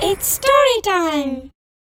It's story time.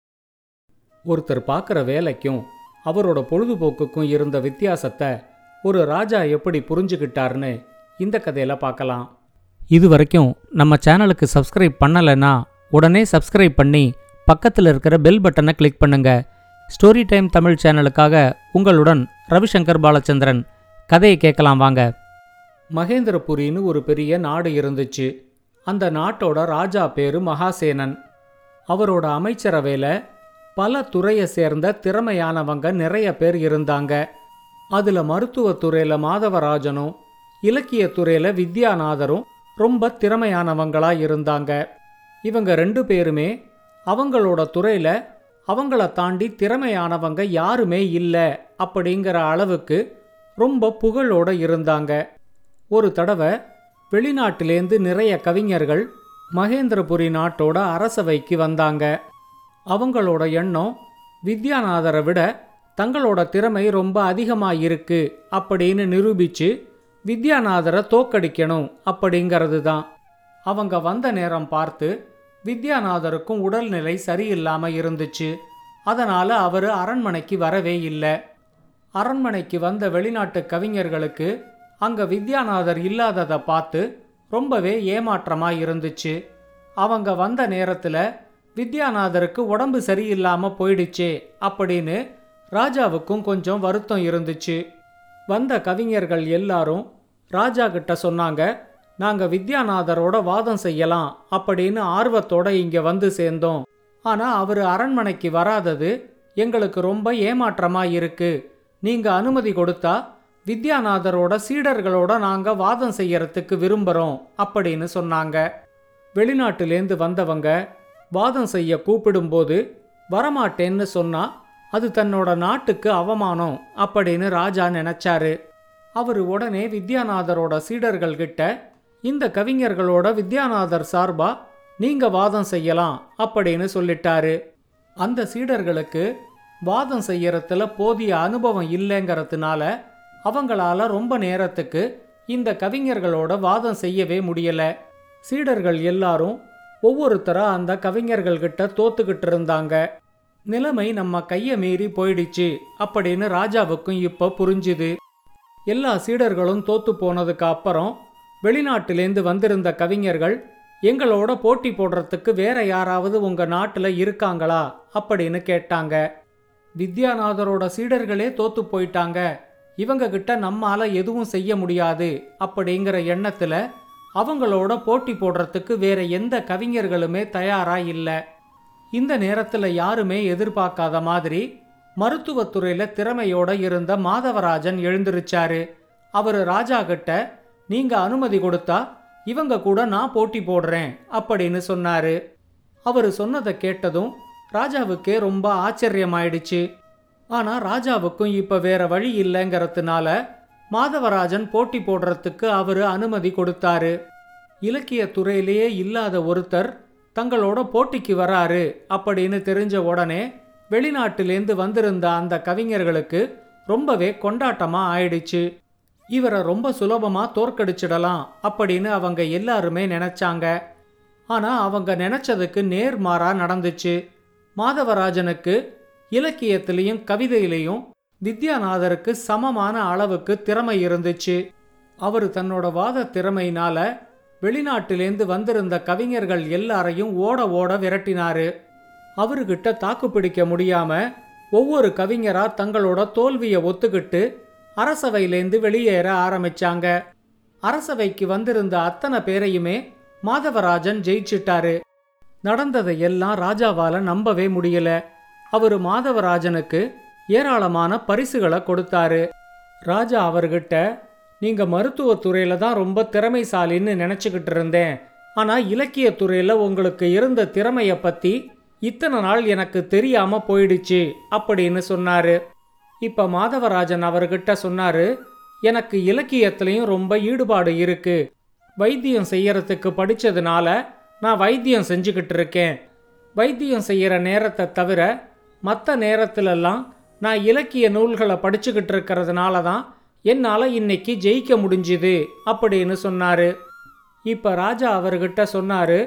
ஒருத்தர் பார்க்குற வேலைக்கும் அவரோட பொழுதுபோக்குக்கும் இருந்த வித்தியாசத்தை ஒரு ராஜா எப்படி புரிஞ்சுக்கிட்டாருன்னு இந்த கதையில பார்க்கலாம் இது வரைக்கும் நம்ம சேனலுக்கு சப்ஸ்கிரைப் பண்ணலைன்னா உடனே சப்ஸ்கிரைப் பண்ணி பக்கத்தில் இருக்கிற பெல் பட்டனை கிளிக் பண்ணுங்க ஸ்டோரி டைம் தமிழ் சேனலுக்காக உங்களுடன் ரவிசங்கர் பாலச்சந்திரன் கதையை கேட்கலாம் வாங்க மகேந்திரபுரின்னு ஒரு பெரிய நாடு இருந்துச்சு அந்த நாட்டோட ராஜா பேரு மகாசேனன் அவரோட அமைச்சரவையில் பல துறையை சேர்ந்த திறமையானவங்க நிறைய பேர் இருந்தாங்க அதில் மருத்துவத்துறையில் மாதவராஜனும் இலக்கியத்துறையில் வித்யாநாதரும் ரொம்ப திறமையானவங்களா இருந்தாங்க இவங்க ரெண்டு பேருமே அவங்களோட துறையில் அவங்கள தாண்டி திறமையானவங்க யாருமே இல்லை அப்படிங்கிற அளவுக்கு ரொம்ப புகழோட இருந்தாங்க ஒரு தடவை வெளிநாட்டிலேந்து நிறைய கவிஞர்கள் மகேந்திரபுரி நாட்டோட அரசவைக்கு வந்தாங்க அவங்களோட எண்ணம் வித்யாநாதரை விட தங்களோட திறமை ரொம்ப அதிகமாக இருக்கு அப்படின்னு நிரூபிச்சு வித்யாநாதரை தோக்கடிக்கணும் அப்படிங்கிறது தான் அவங்க வந்த நேரம் பார்த்து வித்யாநாதருக்கும் உடல்நிலை சரியில்லாம இருந்துச்சு அதனால அவர் அரண்மனைக்கு வரவே இல்லை அரண்மனைக்கு வந்த வெளிநாட்டு கவிஞர்களுக்கு அங்க வித்யாநாதர் இல்லாததை பார்த்து ரொம்பவே ஏமாற்றமா இருந்துச்சு அவங்க வந்த நேரத்துல வித்யாநாதருக்கு உடம்பு சரியில்லாம போயிடுச்சே அப்படின்னு ராஜாவுக்கும் கொஞ்சம் வருத்தம் இருந்துச்சு வந்த கவிஞர்கள் எல்லாரும் ராஜா கிட்ட சொன்னாங்க நாங்க வித்யாநாதரோட வாதம் செய்யலாம் அப்படின்னு ஆர்வத்தோட இங்க வந்து சேர்ந்தோம் ஆனா அவர் அரண்மனைக்கு வராதது எங்களுக்கு ரொம்ப ஏமாற்றமா இருக்கு நீங்க அனுமதி கொடுத்தா வித்யாநாதரோட சீடர்களோட நாங்க வாதம் செய்யறதுக்கு விரும்புறோம் அப்படின்னு சொன்னாங்க வெளிநாட்டிலேந்து வந்தவங்க வாதம் செய்ய கூப்பிடும்போது வரமாட்டேன்னு சொன்னா அது தன்னோட நாட்டுக்கு அவமானம் அப்படின்னு ராஜா நினைச்சாரு அவர் உடனே வித்யாநாதரோட சீடர்கள் கிட்ட இந்த கவிஞர்களோட வித்யாநாதர் சார்பா நீங்க வாதம் செய்யலாம் அப்படின்னு சொல்லிட்டாரு அந்த சீடர்களுக்கு வாதம் செய்யறதுல போதிய அனுபவம் இல்லைங்கிறதுனால அவங்களால ரொம்ப நேரத்துக்கு இந்த கவிஞர்களோட வாதம் செய்யவே முடியல சீடர்கள் எல்லாரும் ஒவ்வொருத்தரா அந்த கவிஞர்கள் கிட்ட தோத்துக்கிட்டு இருந்தாங்க நிலைமை நம்ம கையை மீறி போயிடுச்சு அப்படின்னு ராஜாவுக்கும் இப்ப புரிஞ்சுது எல்லா சீடர்களும் தோத்து போனதுக்கு அப்புறம் வெளிநாட்டிலேந்து வந்திருந்த கவிஞர்கள் எங்களோட போட்டி போடுறதுக்கு வேற யாராவது உங்க நாட்டுல இருக்காங்களா அப்படின்னு கேட்டாங்க வித்யாநாதரோட சீடர்களே தோத்து போயிட்டாங்க இவங்க கிட்ட நம்மால எதுவும் செய்ய முடியாது அப்படிங்கிற எண்ணத்துல அவங்களோட போட்டி போடுறதுக்கு வேற எந்த கவிஞர்களுமே தயாரா இல்லை இந்த நேரத்துல யாருமே எதிர்பார்க்காத மாதிரி மருத்துவத்துறையில திறமையோட இருந்த மாதவராஜன் எழுந்திருச்சாரு அவரு ராஜா கிட்ட நீங்க அனுமதி கொடுத்தா இவங்க கூட நான் போட்டி போடுறேன் அப்படின்னு சொன்னாரு அவர் சொன்னதை கேட்டதும் ராஜாவுக்கே ரொம்ப ஆச்சரியமாயிடுச்சு ஆனா ராஜாவுக்கும் இப்ப வேற வழி இல்லைங்கிறதுனால மாதவராஜன் போட்டி போடுறதுக்கு அவரு அனுமதி கொடுத்தாரு இலக்கிய துறையிலேயே இல்லாத ஒருத்தர் தங்களோட போட்டிக்கு வராரு அப்படின்னு தெரிஞ்ச உடனே வெளிநாட்டிலேந்து வந்திருந்த அந்த கவிஞர்களுக்கு ரொம்பவே கொண்டாட்டமா ஆயிடுச்சு இவரை ரொம்ப சுலபமா தோற்கடிச்சிடலாம் அப்படின்னு அவங்க எல்லாருமே நினைச்சாங்க ஆனா அவங்க நினைச்சதுக்கு நேர்மாறா நடந்துச்சு மாதவராஜனுக்கு இலக்கியத்திலையும் கவிதையிலையும் வித்யாநாதருக்கு சமமான அளவுக்கு திறமை இருந்துச்சு அவர் தன்னோட வாத திறமையினால வெளிநாட்டிலேந்து வந்திருந்த கவிஞர்கள் எல்லாரையும் ஓட ஓட விரட்டினாரு அவர்கிட்ட தாக்கு பிடிக்க முடியாம ஒவ்வொரு கவிஞரா தங்களோட தோல்வியை ஒத்துக்கிட்டு அரசவையிலேந்து வெளியேற ஆரம்பிச்சாங்க அரசவைக்கு வந்திருந்த அத்தனை பேரையுமே மாதவராஜன் ஜெயிச்சிட்டாரு நடந்ததை எல்லாம் ராஜாவால நம்பவே முடியல அவரு மாதவராஜனுக்கு ஏராளமான பரிசுகளை கொடுத்தாரு ராஜா அவர்கிட்ட நீங்க மருத்துவத்துறையில தான் ரொம்ப திறமைசாலின்னு நினைச்சுக்கிட்டு இருந்தேன் ஆனா இலக்கியத்துறையில உங்களுக்கு இருந்த திறமைய பத்தி இத்தனை நாள் எனக்கு தெரியாம போயிடுச்சு அப்படின்னு சொன்னாரு இப்ப மாதவராஜன் அவர்கிட்ட சொன்னாரு எனக்கு இலக்கியத்திலையும் ரொம்ப ஈடுபாடு இருக்கு வைத்தியம் செய்யறதுக்கு படிச்சதுனால நான் வைத்தியம் செஞ்சுக்கிட்டு இருக்கேன் வைத்தியம் செய்யற நேரத்தை தவிர மற்ற நேரத்திலெல்லாம் நான் இலக்கிய நூல்களை படிச்சுக்கிட்டு இருக்கிறதுனால தான் என்னால் இன்னைக்கு ஜெயிக்க முடிஞ்சுது அப்படின்னு சொன்னாரு இப்ப ராஜா அவர்கிட்ட சொன்னாரு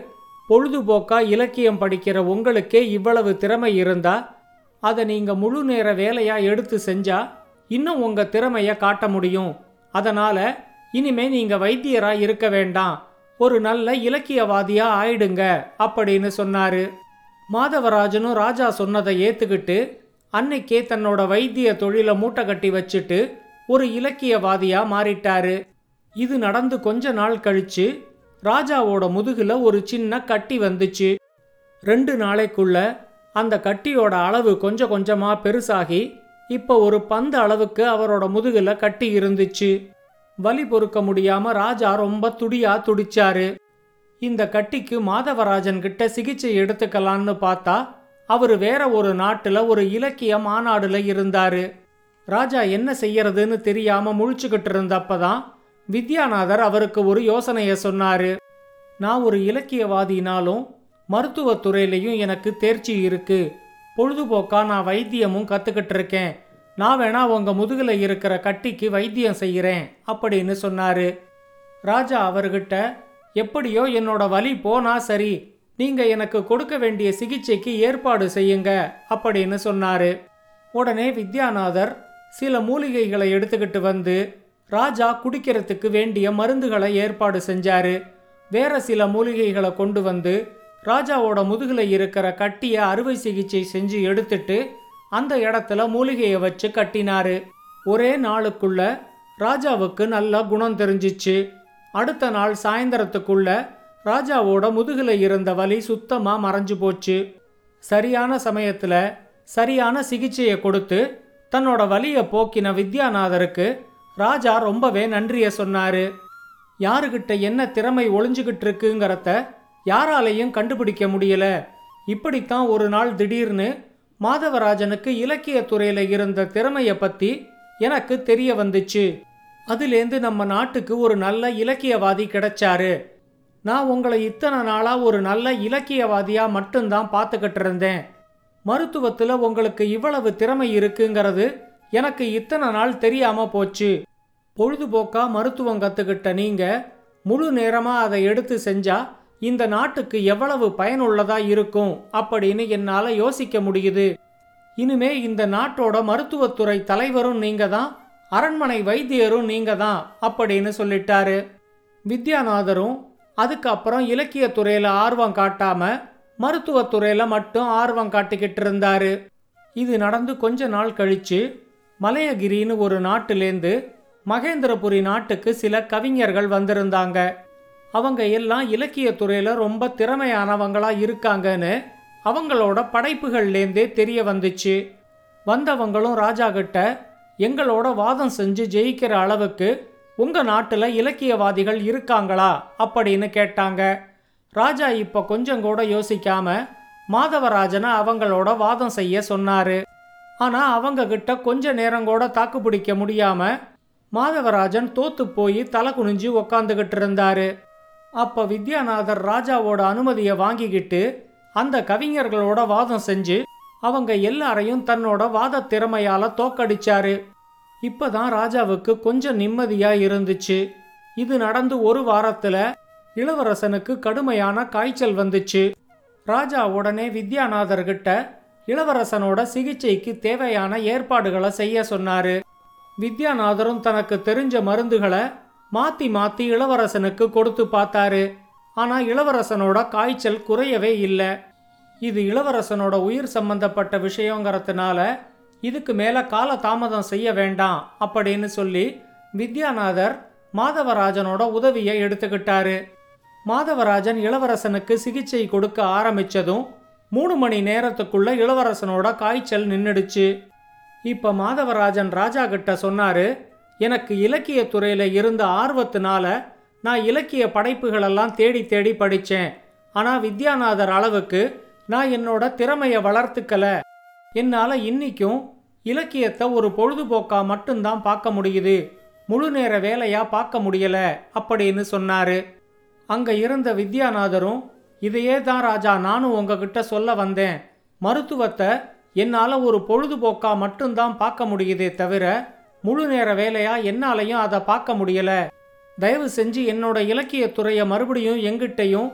பொழுதுபோக்கா இலக்கியம் படிக்கிற உங்களுக்கே இவ்வளவு திறமை இருந்தா அதை நீங்க முழு நேர வேலையா எடுத்து செஞ்சா இன்னும் உங்க திறமைய காட்ட முடியும் அதனால இனிமே நீங்க வைத்தியரா இருக்க வேண்டாம் ஒரு நல்ல இலக்கியவாதியா ஆயிடுங்க அப்படின்னு சொன்னாரு மாதவராஜனும் ராஜா சொன்னதை ஏத்துக்கிட்டு அன்னைக்கே தன்னோட வைத்திய தொழிலை மூட்டை கட்டி வச்சுட்டு ஒரு இலக்கியவாதியா மாறிட்டாரு இது நடந்து கொஞ்ச நாள் கழிச்சு ராஜாவோட முதுகுல ஒரு சின்ன கட்டி வந்துச்சு ரெண்டு நாளைக்குள்ள அந்த கட்டியோட அளவு கொஞ்சம் கொஞ்சமா பெருசாகி இப்போ ஒரு பந்து அளவுக்கு அவரோட முதுகுல கட்டி இருந்துச்சு வலி பொறுக்க முடியாம ராஜா ரொம்ப துடியா துடிச்சாரு இந்த கட்டிக்கு மாதவராஜன் கிட்ட சிகிச்சை எடுத்துக்கலான்னு பார்த்தா அவர் வேற ஒரு நாட்டுல ஒரு இலக்கிய மாநாடுல இருந்தாரு ராஜா என்ன செய்யறதுன்னு தெரியாம முழிச்சுக்கிட்டு இருந்தப்பதான் வித்யாநாதர் அவருக்கு ஒரு யோசனைய சொன்னாரு நான் ஒரு இலக்கியவாதினாலும் மருத்துவத்துறையிலையும் எனக்கு தேர்ச்சி இருக்கு பொழுதுபோக்கா நான் வைத்தியமும் கத்துக்கிட்டு இருக்கேன் நான் வேணா உங்க முதுகுல இருக்கிற கட்டிக்கு வைத்தியம் செய்கிறேன் அப்படின்னு சொன்னாரு ராஜா அவர்கிட்ட எப்படியோ என்னோட வலி போனா சரி நீங்க எனக்கு கொடுக்க வேண்டிய சிகிச்சைக்கு ஏற்பாடு செய்யுங்க அப்படின்னு சொன்னாரு உடனே வித்யாநாதர் சில மூலிகைகளை எடுத்துக்கிட்டு வந்து ராஜா குடிக்கிறதுக்கு வேண்டிய மருந்துகளை ஏற்பாடு செஞ்சாரு வேற சில மூலிகைகளை கொண்டு வந்து ராஜாவோட முதுகுல இருக்கிற கட்டிய அறுவை சிகிச்சை செஞ்சு எடுத்துட்டு அந்த இடத்துல மூலிகையை வச்சு கட்டினாரு ஒரே நாளுக்குள்ள ராஜாவுக்கு நல்ல குணம் தெரிஞ்சிச்சு அடுத்த நாள் சாயந்தரத்துக்குள்ள ராஜாவோட முதுகுல இருந்த வலி சுத்தமா மறைஞ்சு போச்சு சரியான சமயத்துல சரியான சிகிச்சையை கொடுத்து தன்னோட வலியை போக்கின வித்யாநாதருக்கு ராஜா ரொம்பவே நன்றிய சொன்னாரு யாருகிட்ட என்ன திறமை ஒளிஞ்சுகிட்டு இருக்குங்கிறத யாராலையும் கண்டுபிடிக்க முடியல இப்படித்தான் ஒரு நாள் திடீர்னு மாதவராஜனுக்கு இலக்கிய துறையில இருந்த திறமைய பத்தி எனக்கு தெரிய வந்துச்சு அதுலேருந்து நம்ம நாட்டுக்கு ஒரு நல்ல இலக்கியவாதி கிடைச்சாரு நான் உங்களை இத்தனை நாளா ஒரு நல்ல இலக்கியவாதியா மட்டும்தான் பார்த்துக்கிட்டு இருந்தேன் மருத்துவத்துல உங்களுக்கு இவ்வளவு திறமை இருக்குங்கிறது எனக்கு இத்தனை நாள் தெரியாம போச்சு பொழுதுபோக்கா மருத்துவம் கத்துக்கிட்ட நீங்க முழு நேரமா அதை எடுத்து செஞ்சா இந்த நாட்டுக்கு எவ்வளவு பயனுள்ளதா இருக்கும் அப்படின்னு என்னால யோசிக்க முடியுது இனிமே இந்த நாட்டோட மருத்துவத்துறை தலைவரும் நீங்க தான் அரண்மனை வைத்தியரும் நீங்க தான் அப்படின்னு சொல்லிட்டாரு வித்யாநாதரும் அதுக்கப்புறம் இலக்கியத்துறையில ஆர்வம் காட்டாம மருத்துவத்துறையில மட்டும் ஆர்வம் காட்டிக்கிட்டு இருந்தாரு இது நடந்து கொஞ்ச நாள் கழிச்சு மலையகிரின்னு ஒரு நாட்டிலேந்து மகேந்திரபுரி நாட்டுக்கு சில கவிஞர்கள் வந்திருந்தாங்க அவங்க எல்லாம் இலக்கியத்துறையில ரொம்ப திறமையானவங்களா இருக்காங்கன்னு அவங்களோட படைப்புகள்லேருந்தே தெரிய வந்துச்சு வந்தவங்களும் ராஜா கிட்ட எங்களோட வாதம் செஞ்சு ஜெயிக்கிற அளவுக்கு உங்க நாட்டுல இலக்கியவாதிகள் இருக்காங்களா அப்படின்னு கேட்டாங்க ராஜா இப்ப கொஞ்சம் கூட யோசிக்காம மாதவராஜனை அவங்களோட வாதம் செய்ய சொன்னாரு ஆனா அவங்க கிட்ட கொஞ்ச நேரம் கூட தாக்கு பிடிக்க முடியாம மாதவராஜன் தோத்து போய் தலை குனிஞ்சு உக்காந்துகிட்டு இருந்தாரு அப்ப வித்யாநாதர் ராஜாவோட அனுமதியை வாங்கிக்கிட்டு அந்த கவிஞர்களோட வாதம் செஞ்சு அவங்க எல்லாரையும் தன்னோட வாத திறமையால தோக்கடிச்சாரு இப்பதான் ராஜாவுக்கு கொஞ்சம் நிம்மதியா இருந்துச்சு இது நடந்து ஒரு வாரத்துல இளவரசனுக்கு கடுமையான காய்ச்சல் வந்துச்சு ராஜா உடனே வித்யாநாதர் கிட்ட இளவரசனோட சிகிச்சைக்கு தேவையான ஏற்பாடுகளை செய்ய சொன்னாரு வித்யாநாதரும் தனக்கு தெரிஞ்ச மருந்துகளை மாத்தி மாத்தி இளவரசனுக்கு கொடுத்து பார்த்தாரு ஆனா இளவரசனோட காய்ச்சல் குறையவே இல்லை இது இளவரசனோட உயிர் சம்பந்தப்பட்ட விஷயங்கிறதுனால இதுக்கு மேல கால தாமதம் செய்ய வேண்டாம் அப்படின்னு சொல்லி வித்யாநாதர் மாதவராஜனோட உதவியை எடுத்துக்கிட்டாரு மாதவராஜன் இளவரசனுக்கு சிகிச்சை கொடுக்க ஆரம்பிச்சதும் மூணு மணி நேரத்துக்குள்ள இளவரசனோட காய்ச்சல் நின்னுடுச்சு இப்ப மாதவராஜன் ராஜா கிட்ட சொன்னாரு எனக்கு இலக்கிய துறையில இருந்த ஆர்வத்தினால நான் இலக்கிய படைப்புகளெல்லாம் தேடி தேடி படிச்சேன் ஆனா வித்யாநாதர் அளவுக்கு நான் என்னோட திறமைய வளர்த்துக்கல என்னால இன்னிக்கும் இலக்கியத்தை ஒரு பொழுதுபோக்கா மட்டும்தான் பார்க்க முடியுது முழு நேர வேலையா பார்க்க முடியல அப்படின்னு சொன்னாரு அங்க இருந்த வித்யாநாதரும் இதையே தான் ராஜா நானும் உங்ககிட்ட சொல்ல வந்தேன் மருத்துவத்தை என்னால ஒரு பொழுதுபோக்கா மட்டும்தான் பார்க்க முடியுதே தவிர முழு நேர வேலையா என்னாலையும் அதை பார்க்க முடியல தயவு செஞ்சு என்னோட இலக்கிய துறையை மறுபடியும் எங்கிட்டையும்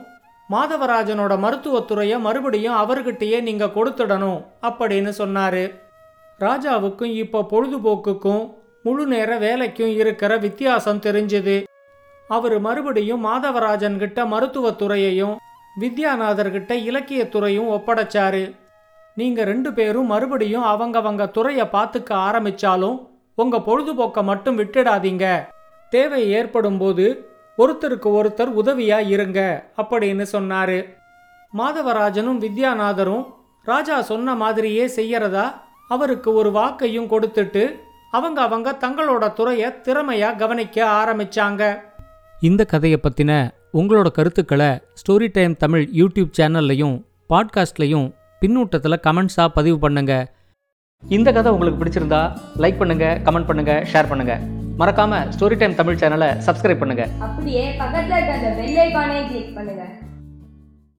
மாதவராஜனோட மருத்துவத்துறையை மறுபடியும் அவர்கிட்டயே நீங்க கொடுத்துடணும் அப்படின்னு சொன்னாரு ராஜாவுக்கும் இப்போ பொழுதுபோக்குக்கும் முழு நேர வேலைக்கும் இருக்கிற வித்தியாசம் தெரிஞ்சுது அவர் மறுபடியும் மாதவராஜன் கிட்ட மருத்துவத்துறையையும் வித்யாநாதர் கிட்ட இலக்கியத்துறையும் ஒப்படைச்சாரு நீங்க ரெண்டு பேரும் மறுபடியும் அவங்கவங்க துறையை பார்த்துக்க ஆரம்பிச்சாலும் உங்க பொழுதுபோக்கை மட்டும் விட்டுடாதீங்க தேவை ஏற்படும் போது ஒருத்தருக்கு ஒருத்தர் உதவியா இருங்க அப்படின்னு சொன்னாரு மாதவராஜனும் வித்யாநாதரும் ராஜா சொன்ன மாதிரியே செய்யறதா அவருக்கு ஒரு வாக்கையும் கொடுத்துட்டு அவங்க அவங்க தங்களோட துறையை திறமையா கவனிக்க ஆரம்பிச்சாங்க இந்த கதையை பற்றின உங்களோட கருத்துக்களை ஸ்டோரி டைம் தமிழ் யூடியூப் சேனல்லையும் பாட்காஸ்ட்லையும் பின்னூட்டத்தில் கமெண்ட்ஸாக பதிவு பண்ணுங்க இந்த கதை உங்களுக்கு பிடிச்சிருந்தா லைக் பண்ணுங்க கமெண்ட் பண்ணுங்க ஷேர் பண்ணுங்க மறக்காம ஸ்டோரி டைம் தமிழ் சேனலை சப்ஸ்கிரைப் பண்ணுங்க அப்படியே பக்கத்துல இருக்க அந்த பெல் ஐகானையும் கிளிக் பண்ணுங்க